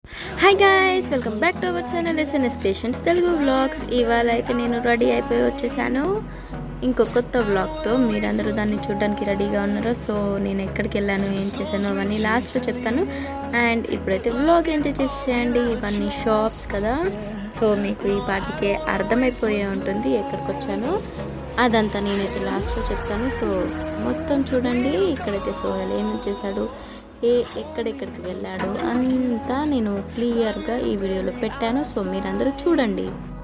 Hi guys welcome back to our channel SNS creations Telugu vlogs ఇవాళ అయితే నేను ready అయిపోయి వచ్చేసాను ఇంకో కొత్త వ్లాగ్తో మీరందరూ దాన్ని చూడడానికి రెడీగా ఉన్నారు సో నేను ఎక్కడికి వెళ్ళాను ఏం చేశాను అవన్నీ లాస్ట్లో చెప్తాను అండ్ ఇప్పుడైతే వ్లాగ్ ఎంజాయ్ చేసేసేయండి ఇవన్నీ షాప్స్ కదా సో మీకు ఈ పాటికే అర్థమైపోయే ఉంటుంది ఎక్కడికి వచ్చాను అదంతా నేనైతే లాస్ట్లో చెప్తాను సో మొత్తం చూడండి ఇక్కడైతే సోహెల్ ఏమి చేశాడు ఏ ఎక్కడెక్కడికి వెళ్ళాడు అంతా నేను క్లియర్గా ఈ వీడియోలో పెట్టాను సో మీరందరూ చూడండి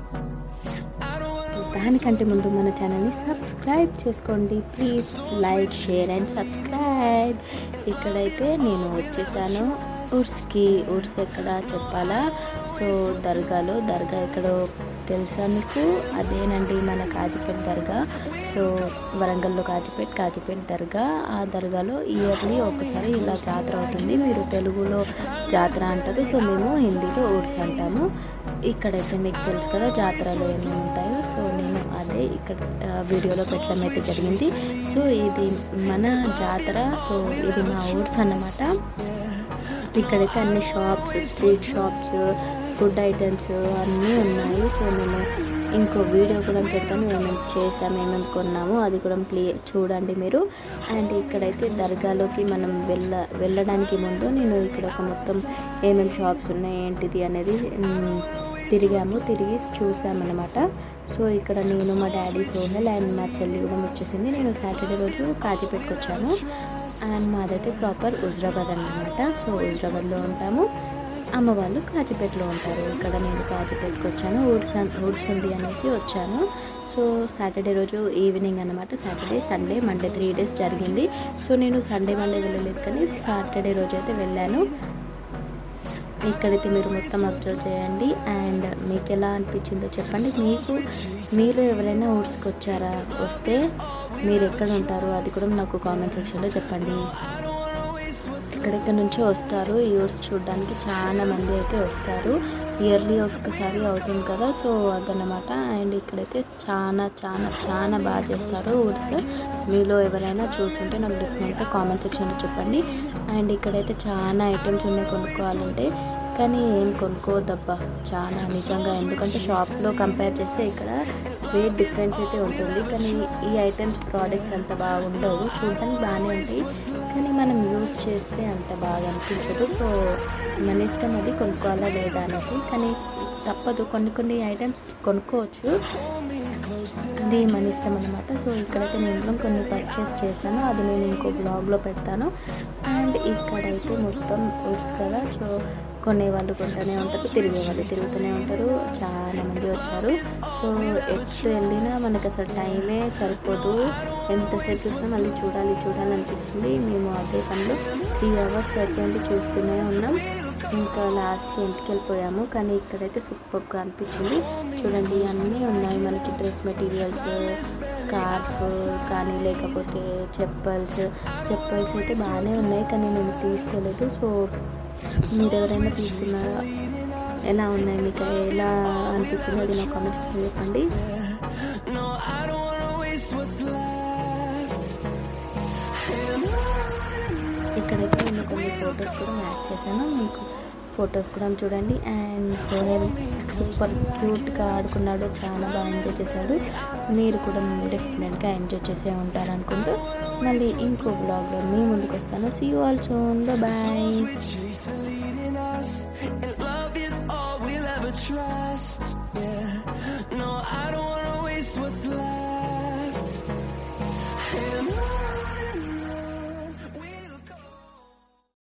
దానికంటే ముందు మన ఛానల్ని సబ్స్క్రైబ్ చేసుకోండి please like share and subscribe ఇక్కడైతే నేను వచ్చేసాను ఉర్స్కి ఉర్స్ ఎక్కడ చెప్పాలా సో దర్గాలో దర్గా ఎక్కడో తెలుసా మీకు అదేనండి మన కాజిపేట్ దర్గా సో వరంగల్లో కాజిపేట్ కాజిపేట్ దర్గా ఆ దర్గాలో ఇయర్లీ ఒకసారి ఇలా జాతర అవుతుంది మీరు తెలుగులో జాతర అంటారు సో మేము హిందీలో ఊర్స్ అంటాము ఇక్కడైతే మీకు తెలుసు కదా జాతరలో ఏమేమి ఉంటాయో సో నేను అదే ఇక్కడ ఆ, వీడియోలో పెట్టడం అయితే జరిగింది సో ఇది మన జాతర సో ఇది మా ఊర్స్ అన్నమాట ఇక్కడైతే అన్ని shops street shops food items అన్నీ ఉన్నాయి సో నేను ఇంకో వీడియో కూడా పెడతాను ఏమేమి చేసాము ఏమేమి కొన్నాము అది కూడా క్లియర్ చూడండి మీరు అండ్ ఇక్కడైతే దర్గాలోకి మనం వెళ్ళ వెళ్ళడానికి ముందు నేను ఇక్కడ ఒక మొత్తం ఏమేమి షాప్స్ ఉన్నాయి ఏంటిది అనేది మ్, తిరిగాము తిరిగి చూసామన్నమాట సో ఇక్కడ నేను మా డాడీ సోహెల్ అండ్ మా చెల్లి కూడా వచ్చేసింది నేను సాటర్డే రోజు కాజీపేటకి వచ్చాను అండ్ మాదైతే ప్రాపర్ హుజరాబాద్ అన్నమాట సో హుజరాబాద్లో ఉంటాము అమ్మ వాళ్ళు కాజీపేటలో ఉంటారు ఇక్కడ నేను కాజీపేటకి వచ్చాను ఊడ్స్ ఊడ్స్ ఉంది అనేసి వచ్చాను సో సాటర్డే రోజు ఈవినింగ్ అనమాట Saturday Sunday Monday three days జరిగింది సో నేను సండే మండే వెళ్ళలేదు కానీ సాటర్డే రోజు అయితే వెళ్ళాను ఇక్కడైతే మీరు మొత్తం అబ్జర్వ్ చేయండి అండ్ మీకు ఎలా అనిపించిందో చెప్పండి మీకు మీరు ఎవరైనా ఊడ్స్కి వచ్చారా వస్తే మీరు ఎక్కడ ఉంటారు అది కూడా నాకు కామెంట్ సెక్షన్లో చెప్పండి ఎక్కడెక్కడ నుంచో వస్తారు ఈ ఊర్స్ చూడడానికి చాలా మంది అయితే వస్తారు ఇయర్లీ ఒక్కసారి అవుతుంది కదా సో అదనమాట అండ్ ఇక్కడైతే చాలా చాలా చాలా బాగా చేస్తారు ఊర్స్ మీలో ఎవరైనా చూస్తుంటే నాకు డిఫరెంట్గా కామెంట్ సెక్షన్లో చెప్పండి అండ్ ఇక్కడైతే చాలా ఐటమ్స్ ఉన్నాయి కొనుక్కోవాలంటే కానీ ఏం కొనుక్కోవద్దబ్బా చాలా నిజంగా ఎందుకంటే షాప్లో కంపేర్ చేస్తే ఇక్కడ రేట్ డిఫరెన్స్ అయితే ఉంటుంది కానీ ఈ ఐటమ్స్ ప్రోడక్ట్స్ అంత బాగుండవు చూడడానికి బాగానే ఉంటాయి కానీ మనం యూజ్ చేస్తే అంత బాగా అనిపించదు సో మన ఇష్టం అది కొనుక్కోవాలా లేదా అనేసి కానీ తప్పదు కొన్ని కొన్ని ఐటమ్స్ కొనుక్కోవచ్చు అది మన ఇష్టం అనమాట సో ఇక్కడైతే నేను కూడా కొన్ని పర్చేస్ చేశాను అది నేను ఇంకో బ్లాగ్లో పెడతాను అండ్ ఇక్కడైతే మొత్తం ఊర్స్ కదా సో కొనే వాళ్ళు కొంటూనే ఉంటారు తిరిగే వాళ్ళు తిరుగుతూనే ఉంటారు చాలా మంది వచ్చారు సో ఎటు వెళ్ళినా మనకి అసలు టైమే సరిపోదు ఎంతసేపు చూసినా మళ్ళీ చూడాలి చూడాలి అనిపిస్తుంది మేము అదే పనిలో త్రీ అవర్స్ అయిపోయింది చూస్తూనే ఉన్నాం ఇంకా లాస్ట్కి ఇంటికి వెళ్ళిపోయాము కానీ ఇక్కడైతే సూపర్గా అనిపించింది చూడండి అన్నీ ఉన్నాయి మనకి డ్రెస్ మెటీరియల్స్ స్కార్ఫ్ కానీ లేకపోతే చెప్పల్స్ చెప్పల్స్ అయితే బాగానే ఉన్నాయి కానీ నేను తీసుకోలేదు సో మీరు ఎవరైనా తీసుకున్నారా ఎలా ఉన్నాయి మీకు ఎలా అనిపించింది అది నాకు కామెంట్ సెక్షన్ చెప్పండి ఇక్కడైతే నేను కొన్ని ఫొటోస్ కూడా మ్యాచ్ చేశాను మీకు ఫొటోస్ కూడా చూడండి అండ్ సోహెల్ సూపర్ క్యూట్గా ఆడుకున్నాడు చాలా బాగా ఎంజాయ్ చేశాడు మీరు కూడా డెఫినెట్గా ఎంజాయ్ చేసే ఉంటారు అనుకుంటూ మళ్ళీ ఇంకో బ్లాగ్లో మీ ముందుకు వస్తాను see you all soon bye And love is all we'll ever trust. Yeah. No, I don't